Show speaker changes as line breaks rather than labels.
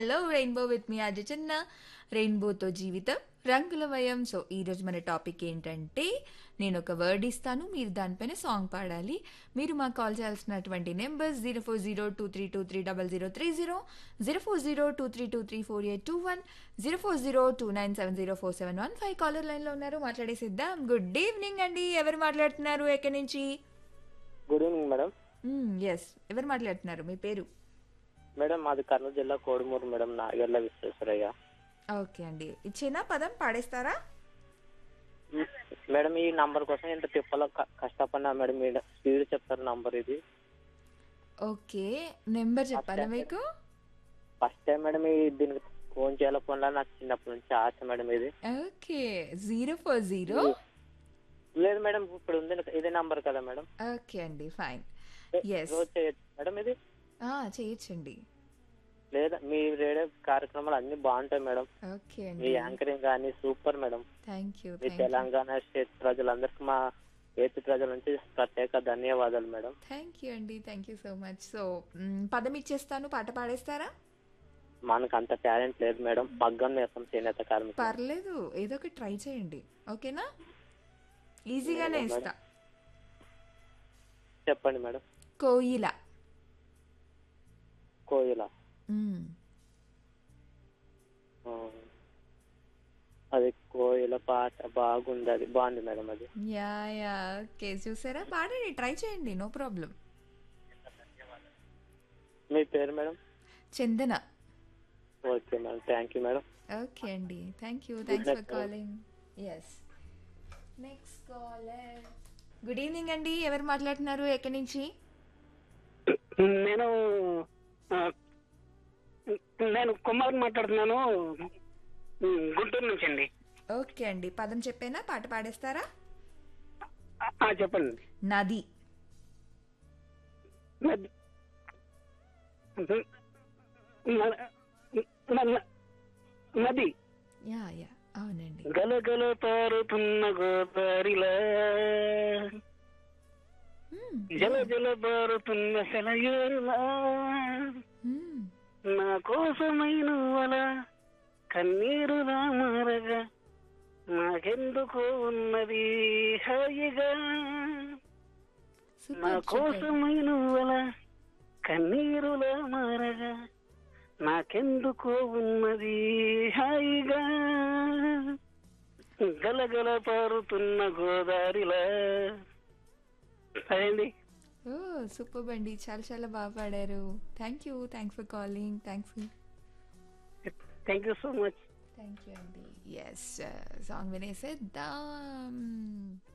Hello rainbow with me అజ చిన్న రెయిన్బోతో జీవితం రంగులమయం సో ఈరోజు మన టాపిక్ ఏంటంటే నేను ఒక వర్డ్ ఇస్తాను మీరు దానిపైన సాంగ్ పాడాలి మీరు మాకు కాల్ చేయాల్సినటువంటి numbers zero four zero two three two three double zero three zero zero four zero two three two three four eight two one zero four zero two nine seven zero four seven one five caller లైన్లో ఉన్నారు మాట్లాడేసిద్దాం good evening అండి ఎవరు మాట్లాడుతున్నారు ఎక్కడి నుంచి
good evening madam
yes ఎవరు మాట్లాడుతున్నారు మీ పేరు
మేడం మాది కర్నూలు జిల్లా కోడుమూరు మేడం నాగర్ల విశ్వేశ్వరయ్య
ఓకే అండి ఇచ్చేనా పదం పాడేస్తారా
మ్, మేడం ఈ నంబర్ కోసం ఎంత తిప్పలో క- కష్టపడినా మేడం మీ స్పీడ్ చెప్తారు నంబర్ ఇది
ఓకే నెంబర్ చెప్పాలా మీకు
ఫస్ట్ టైం మేడం ఈ దీనికి ఫోన్ చేయాల ఫోన్లో నాకు చిన్నప్పటి నుంచి ఆశ మేడం ఇది
ఓకే జీరో ఫోర్ జీరో
లేదు మేడం ఇప్పుడు ఉంది ఇదే నంబర్ కదా మేడం
ఓకే అండి ఫైన్ ఎస్
రోజు చేయొచ్చు మేడం ఇది
చేయొచ్చండి
లేదా మీ రేడియో కార్యక్రమాలు అన్ని బాగుంటాయి మేడం
ఓకే
మీ
అండి
యాంకరింగ్ కానీ సూపర్ మేడం
థ్యాంక్ యూ
మీ తెలంగాణ స్టేట్ ప్రజలందరికీ మా ఏపీ ప్రజల నుంచి ప్రత్యేక ధన్యవాదాలు మేడం
థ్యాంక్ యూ అండి thank you so much so పదం ఇచ్చేస్తాను పాట పాడేస్తారా
మనకు అంత టాలెంట్ లేదు మేడం మగ్గం నేసం చేనేత కార్మికులు
పర్లేదు ఏదో ఒకటి ట్రై చేయండి ఓకేనా ఈజీగానే ఇస్తా
చెప్పండి మేడం
కోయిల
కోయిల
మ్మ్.
ఆ, అది కోయిల పాట బాగుంది అది బాగుంది మేడం అది
యా యా ఓకే చూసారా పాడండి ట్రై చేయండి నో ప్రాబ్లం
మీ పేరు madam
Chandana
okay madam thank you madam
okay అండి thank you thanks for
luck, madam.
Calling yes next caller good evening అండి ఎవరు మాట్లాడుతున్నారు ఎక్కడి నుంచి
నేను ఆ, నేను కుమార్ మాట్లాడుతున్నాను ఉమ్, గుంటూరు నుంచి అండి
ఓకే అండి పదం చెప్పేనా పాట పాడేస్తారా
ఆ, ఆ, చెప్పండి
నది
నది న- న- న- నది
యా యా అవునండి
గలగల పారుతున్న గోదారిలా
మ్మ్.
జల జల పారుతున్న సెలయేరులా
మ్మ్.
నా కోసమైన వల కన్నీరులా మారగా నాకెందుకో ఉన్నది హాయిగా
సూపర్,
నా
సూపర్.
కోసమైన వల కన్నీరులా మారగా నాకెందుకో ఉన్నది హాయిగా గలగల పారుతున్న గోదారిలా అదేండి
ఓ సూపర్ అండి చాలా చాలా బాగా పాడారు thank you thanks for calling thanks
thank you so much
thank you అండి ఎస్ సాంగ్ వినేసేద్దాం